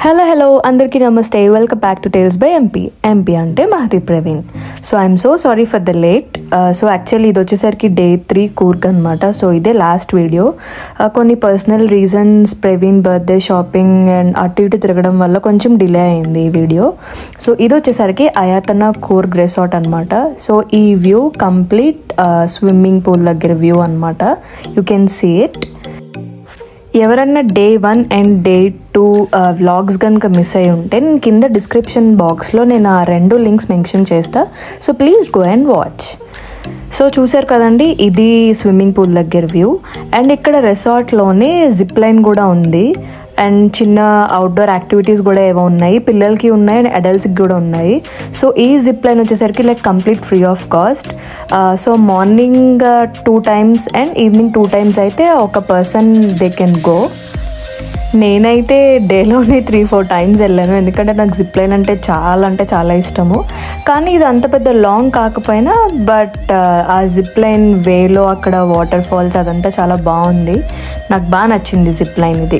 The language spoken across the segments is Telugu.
హలో హలో అందరికీ నమస్తే welcome back to tales by MP MP అంటే Mahathi Praveen so I'm so sorry for the late so actually ఇది వచ్చేసరికి డే త్రీ కూర్క్ అనమాట సో ఇదే లాస్ట్ వీడియో కొన్ని personal reasons Praveen birthday shopping and అటు ఇటు తిరగడం వల్ల కొంచెం డిలే అయింది ఈ వీడియో సో ఇది వచ్చేసరికి అయాతన కూర్గ్ రిసార్ట్ అనమాట సో ఈ వ్యూ కంప్లీట్ స్విమ్మింగ్ పూల్ దగ్గర వ్యూ అనమాట యూ కెన్ సీ ఇట్ ఎవరన్నా day one and day two vlogs కనుక మిస్ అయి ఉంటే నేను కింద డిస్క్రిప్షన్ బాక్స్లో నేను ఆ రెండు లింక్స్ మెన్షన్ చేస్తా so please go and watch so చూసారు కదండి ఇది స్విమ్మింగ్ పూల్ దగ్గర వ్యూ అండ్ ఇక్కడ రిసార్ట్లోనే జిప్ లైన్ కూడా ఉంది అండ్ చిన్న అవుట్డోర్ యాక్టివిటీస్ కూడా ఏవో ఉన్నాయి పిల్లలకి ఉన్నాయి అండ్ అడల్ట్స్కి కూడా ఉన్నాయి సో ఈ జిప్ లైన్ వచ్చేసరికి like complete free of cost so morning two times and evening two times అయితే ఒక పర్సన్ దే కెన్ గో నేనైతే డేలోనే త్రీ ఫోర్ టైమ్స్ వెళ్ళాను ఎందుకంటే నాకు జిప్ లైన్ అంటే చాలా అంటే చాలా ఇష్టము కానీ ఇది అంత పెద్ద లాంగ్ కాకపోయినా బట్ ఆ జిప్ లైన్ వేలో అక్కడ వాటర్ ఫాల్స్ అదంతా చాలా బాగుంది నాకు బాగా నచ్చింది జిప్ లైన్ ఇది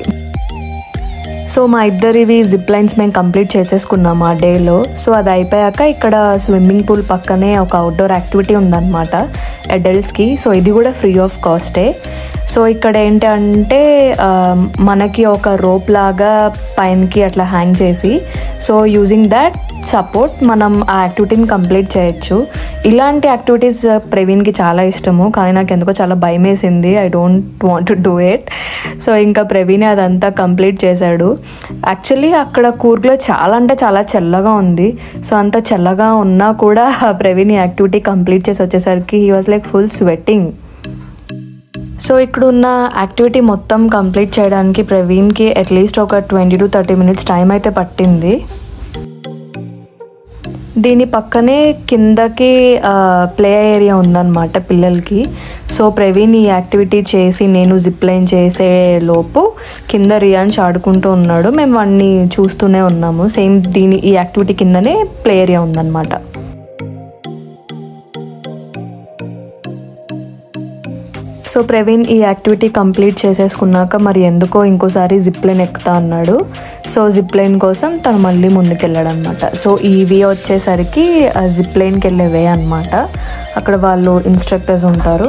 సో మా ఇద్దరివి జిప్ లైన్స్ మేము కంప్లీట్ చేసేసుకున్నాం ఆ డేలో సో అది అయిపోయాక ఇక్కడ స్విమ్మింగ్ పూల్ పక్కనే ఒక అవుట్డోర్ యాక్టివిటీ ఉందన్నమాట అడల్ట్స్కి సో ఇది కూడా ఫ్రీ ఆఫ్ కాస్టే సో ఇక్కడ ఏంటంటే ఆ, మనకి ఒక రోప్ లాగా పైనకి అట్లా హ్యాంగ్ చేసి సో యూజింగ్ దాట్ సపోర్ట్ మనం ఆ యాక్టివిటీని కంప్లీట్ చేయొచ్చు ఇలాంటి యాక్టివిటీస్ ప్రవీణ్కి చాలా ఇష్టము కానీ నాకు ఎందుకో చాలా భయం వేసింది I don't want to do it so ఇంకా ప్రవీణ్ అదంతా కంప్లీట్ చేశాడు యాక్చువల్లీ అక్కడ కూర్గ్లో చాలా అంటే చాలా చల్లగా ఉంది సో అంత చల్లగా ఉన్నా కూడా ప్రవీణ్ ఈ యాక్టివిటీ కంప్లీట్ చేసి వచ్చేసరికి he was like full sweating so ఇక్కడ ఉన్న యాక్టివిటీ మొత్తం కంప్లీట్ చేయడానికి ప్రవీణ్కి అట్లీస్ట్ ఒక twenty to thirty minutes time అయితే పట్టింది దీని పక్కనే కిందకి ప్లే ఏరియా ఉందన్నమాట పిల్లలకి సో ప్రవీణ్ ఈ యాక్టివిటీ చేసి నేను జిప్ లైన్ చేసే లోపు కింద రియాన్స్ ఆడుకుంటూ ఉన్నాడు మేము వాడిని చూస్తూనే ఉన్నాము సేమ్ దీని ఈ యాక్టివిటీ కిందనే ప్లే ఏరియా ఉందన్నమాట సో ప్రవీణ్ ఈ యాక్టివిటీ కంప్లీట్ చేసేసుకున్నాక మరి ఎందుకో ఇంకోసారి జిప్ లైన్ ఎక్కుతా అన్నాడు సో జిప్ లైన్ కోసం తను మళ్ళీ ముందుకెళ్ళాడు అనమాట సో ఈ వే వచ్చేసరికి జిప్ లైన్కి వెళ్ళే వే అనమాట అక్కడ వాళ్ళు ఇన్స్ట్రక్టర్స్ ఉంటారు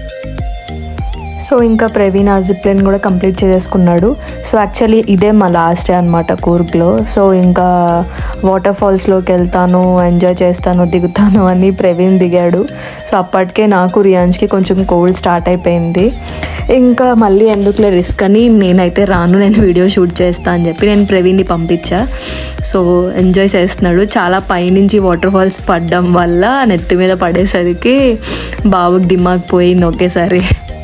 సో ఇంకా ప్రవీణ్ ఆ జిప్ లైన్ కూడా కంప్లీట్ చేసేసుకున్నాడు సో యాక్చువల్లీ ఇదే మా లాస్ట్ డే అనమాట కూర్గ్లో సో ఇంకా వాటర్ ఫాల్స్లోకి వెళ్తాను ఎంజాయ్ చేస్తాను దిగుతాను అని ప్రవీణ్ దిగాడు సో అప్పటికే నాకు రియాన్స్కి కొంచెం కోల్డ్ స్టార్ట్ అయిపోయింది ఇంకా మళ్ళీ ఎందుకులే రిస్క్ అని నేనైతే రాను నేను వీడియో షూట్ చేస్తా అని చెప్పి నేను ప్రవీణ్ని పంపించా సో ఎంజాయ్ చేస్తున్నాడు చాలా పైనుంచి వాటర్ ఫాల్స్ పడడం వల్ల నెత్తి మీద పడేసరికి బాబుకి దిమాగ్ పోయింది ఒకేసారి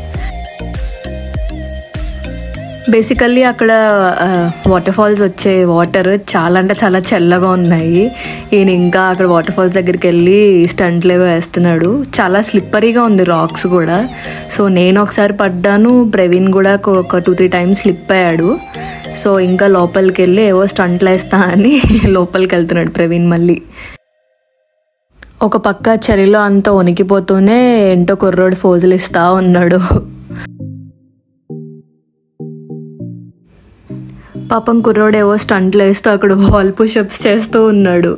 బేసికల్లీ అక్కడ వాటర్ ఫాల్స్ వచ్చే వాటర్ చాలా అంటే చాలా చల్లగా ఉన్నాయి ఈయన ఇంకా అక్కడ వాటర్ ఫాల్స్ దగ్గరికి వెళ్ళి స్టంట్లు ఏవో వేస్తున్నాడు చాలా స్లిప్పరీగా ఉంది రాక్స్ కూడా సో నేను ఒకసారి పడ్డాను ప్రవీణ్ కూడా ఒక- ఒక టూ త్రీ టైమ్స్ స్లిప్ అయ్యాడు సో ఇంకా లోపలికి వెళ్ళి ఏవో స్టంట్లు వేస్తా అని లోపలికి వెళ్తున్నాడు ప్రవీణ్ మళ్ళీ ఒక పక్క చలిలో అంతా వణికిపోతూనే ఏంటో కుర్రోడు ఫోజులు ఇస్తా ఉన్నాడు పాపం కుర్రోడు ఏవో స్టంట్లు వేస్తూ అక్కడ వాల్ పుషప్స్ చేస్తూ ఉన్నాడు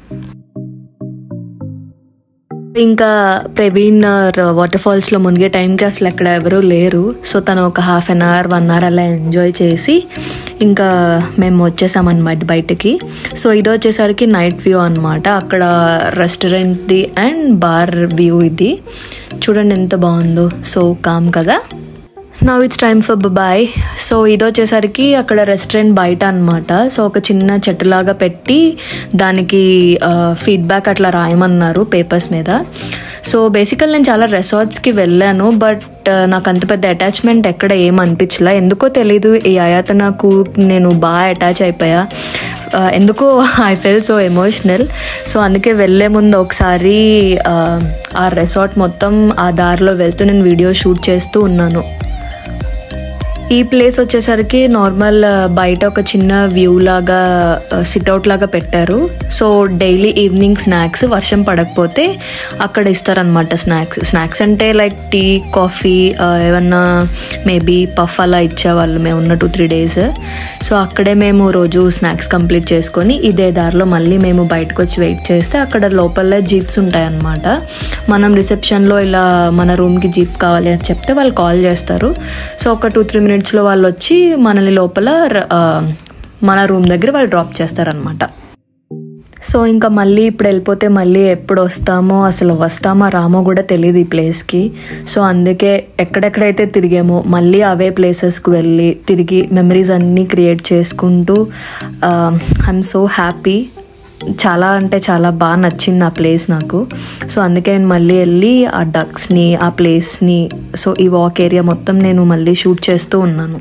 ఇంకా ప్రవీణ్ వాటర్ ఫాల్స్లో మునిగే టైంకి అసలు అక్కడ ఎవరూ లేరు సో తను ఒక half an hour one hour అలా ఎంజాయ్ చేసి ఇంకా మేము వచ్చేసామన్నమాట బయటకి సో ఇది వచ్చేసరికి నైట్ వ్యూ అనమాట అక్కడ రెస్టారెంట్ది అండ్ బార్ వ్యూ ఇది చూడండి ఎంత బాగుందో సో కామ్ కదా now it's time for bye so ఇది వచ్చేసరికి అక్కడ రెస్టారెంట్ బయట అనమాట సో ఒక చిన్న చెట్టులాగా పెట్టి దానికి ఫీడ్బ్యాక్ అట్లా రాయమన్నారు పేపర్స్ మీద సో బేసికల్ నేను చాలా రెసార్ట్స్కి వెళ్ళాను బట్ నాకు అంత పెద్ద అటాచ్మెంట్ ఎక్కడ ఏం అనిపించలే ఎందుకో తెలీదు ఈ అయాతనకు నేను బాగా అటాచ్ అయిపోయా ఆ, ఎందుకో I felt so emotional so అందుకే వెళ్ళే ముందు ఒకసారి ఆ, ఆ రెసార్ట్ మొత్తం ఆ దారిలో వెళ్తూ నేను వీడియో షూట్ చేస్తూ ఉన్నాను ఈ ప్లేస్ వచ్చేసరికి నార్మల్ ఆ, బయట ఒక చిన్న వ్యూ లాగా సిట్అవుట్ లాగా పెట్టారు సో డైలీ ఈవినింగ్ స్నాక్స్ వర్షం పడకపోతే అక్కడ ఇస్తారనమాట స్నాక్స్ స్నాక్స్ అంటే లైక్ టీ కాఫీ ఏమన్నా మేబీ పఫ్ అలా ఇచ్చేవాళ్ళు మేము ఉన్న టూ త్రీ డేస్ సో అక్కడే మేము రోజు స్నాక్స్ కంప్లీట్ చేసుకొని ఇదే దారిలో మళ్ళీ మేము బయటకు వచ్చి వెయిట్ చేస్తే అక్కడ లోపల జీప్స్ ఉంటాయన్నమాట మనం రిసెప్షన్లో ఇలా మన రూమ్కి జీప్ కావాలి అని చెప్తే వాళ్ళు కాల్ చేస్తారు సో ఒక టూ త్రీ మినిట్స్లో వాళ్ళు వచ్చి మనల్ని లోపల ర- ఆ, మన రూమ్ దగ్గర వాళ్ళు డ్రాప్ చేస్తారనమాట సో ఇంకా మళ్ళీ ఇప్పుడు వెళ్ళిపోతే మళ్ళీ ఎప్పుడు వస్తామో అసలు వస్తామా రామో కూడా తెలియదు ఈ ప్లేస్కి సో అందుకే ఎక్కడెక్కడైతే తిరిగామో మళ్ళీ అవే ప్లేసెస్కి వెళ్ళి తిరిగి మెమరీస్ అన్నీ క్రియేట్ చేసుకుంటూ ఐఎమ్ సో హ్యాపీ చాలా అంటే చాలా బాగా నచ్చింది ఆ ప్లేస్ నాకు సో అందుకే నేను మళ్ళీ వెళ్ళి ఆ డక్స్ని ఆ ప్లేస్ని సో ఈ వాక్ ఏరియా మొత్తం నేను మళ్ళీ షూట్ చేస్తూ ఉన్నాను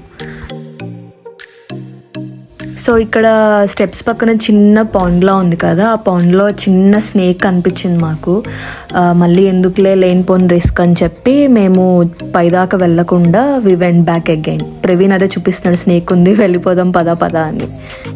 సో ఇక్కడ స్టెప్స్ పక్కన చిన్న పాండ్లా ఉంది కదా ఆ పాండ్లో చిన్న స్నేక్ కనిపించింది మాకు ఆ, మళ్ళీ ఎందుకులే లేనిపోని రిస్క్ అని చెప్పి మేము పైదాకా వెళ్ళకుండా we went back again Praveen అదే చూపిస్తున్నాడు స్నేక్ ఉంది వెళ్ళిపోదాం పదా పదా అని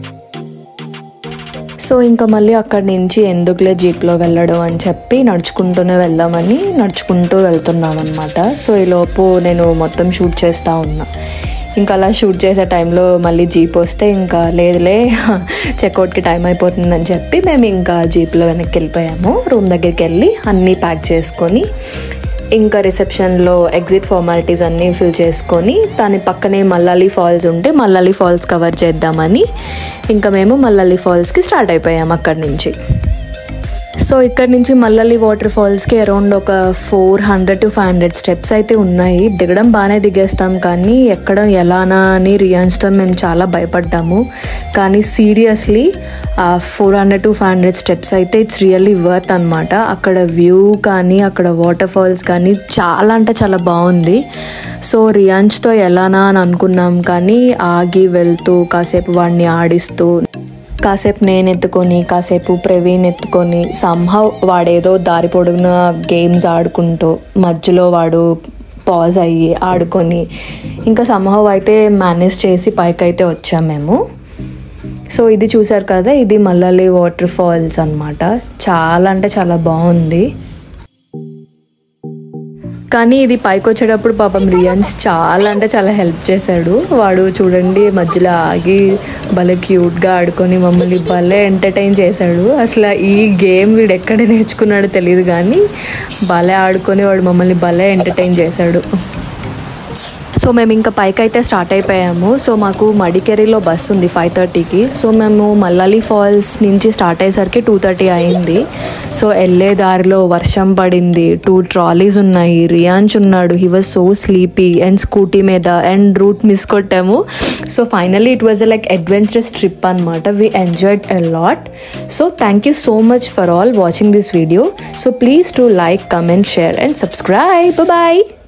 సో ఇంకా మళ్ళీ అక్కడి నుంచి ఎందుకులే జీప్లో వెళ్ళడం అని చెప్పి నడుచుకుంటూనే వెళ్దామని నడుచుకుంటూ వెళ్తున్నాం అనమాట సో ఈలోపు నేను మొత్తం షూట్ చేస్తూ ఉన్నా ఇంకా అలా షూట్ చేసే టైంలో మళ్ళీ జీప్ వస్తే ఇంకా లేదులే చెక్అవుట్కి టైం అయిపోతుందని చెప్పి మేము ఇంకా జీప్లో వెనక్కి వెళ్ళిపోయాము రూమ్ దగ్గరికి వెళ్ళి అన్నీ ప్యాక్ చేసుకొని ఇంకా రిసెప్షన్లో ఎగ్జిట్ ఫార్మాలిటీస్ అన్నీ ఫిల్ చేసుకొని దాని పక్కనే మల్లాలి ఫాల్స్ ఉంటే మల్లాలి ఫాల్స్ కవర్ చేద్దామని ఇంకా మేము మల్లాలి ఫాల్స్కి స్టార్ట్ అయిపోయాం అక్కడి నుంచి సో ఇక్కడ నుంచి మల్లలి వాటర్ ఫాల్స్కి అరౌండ్ ఒక four hundred to five hundred steps అయితే ఉన్నాయి దిగడం బాగానే దిగేస్తాం కానీ ఎక్కడం ఎలానా అని రియాన్స్తో మేము చాలా భయపడ్డాము కానీ seriously four hundred to five hundred steps అయితే ఇట్స్ రియల్లీ వర్త్ అనమాట అక్కడ వ్యూ కానీ అక్కడ వాటర్ ఫాల్స్ కానీ చాలా అంటే చాలా బాగుంది సో రియాన్స్తో ఎలానా అని అనుకున్నాం కానీ ఆగి వెళ్తూ కాసేపు వాడిని ఆడిస్తూ కాసేపు నేను ఎత్తుకొని కాసేపు ప్రవీణ్ ఎత్తుకొని సంహవ్ వాడేదో దారి పొడుగున గేమ్స్ ఆడుకుంటూ మధ్యలో వాడు పాజ్ అయ్యి ఆడుకొని ఇంకా సంహవ్ అయితే మేనేజ్ చేసి పైకి అయితే వచ్చాం మేము సో ఇది చూసారు కదా ఇది మల్లలి వాటర్ ఫాల్స్ అన్నమాట చాలా అంటే చాలా బాగుంది కానీ ఇది పైకి వచ్చేటప్పుడు పాపం రియాన్స్ చాలా అంటే చాలా హెల్ప్ చేశాడు వాడు చూడండి మధ్యలో ఆగి భలే క్యూట్గా ఆడుకొని మమ్మల్ని భలే ఎంటర్టైన్ చేశాడు అసలు ఈ గేమ్ వీడు ఎక్కడ నేర్చుకున్నాడో తెలియదు కానీ భలే ఆడుకొని వాడు మమ్మల్ని భలే ఎంటర్టైన్ చేశాడు సో మేము ఇంకా పైకి అయితే స్టార్ట్ అయిపోయాము సో మాకు మడికేరిలో బస్ ఉంది ఫైవ్ థర్టీకి సో మేము మల్లాలి ఫాల్స్ నుంచి స్టార్ట్ అయ్యేసరికి టూ థర్టీ అయింది సో వెళ్ళే దారిలో వర్షం పడింది టూ ట్రాలీస్ ఉన్నాయి రియాన్స్ ఉన్నాడు he was so sleepy and scooty మీద అండ్ రూట్ మిస్ కొట్టాము so finally it was like adventurous trip అనమాట we enjoyed a lot so thank you so much for all watching this video so please to like comment share and subscribe bye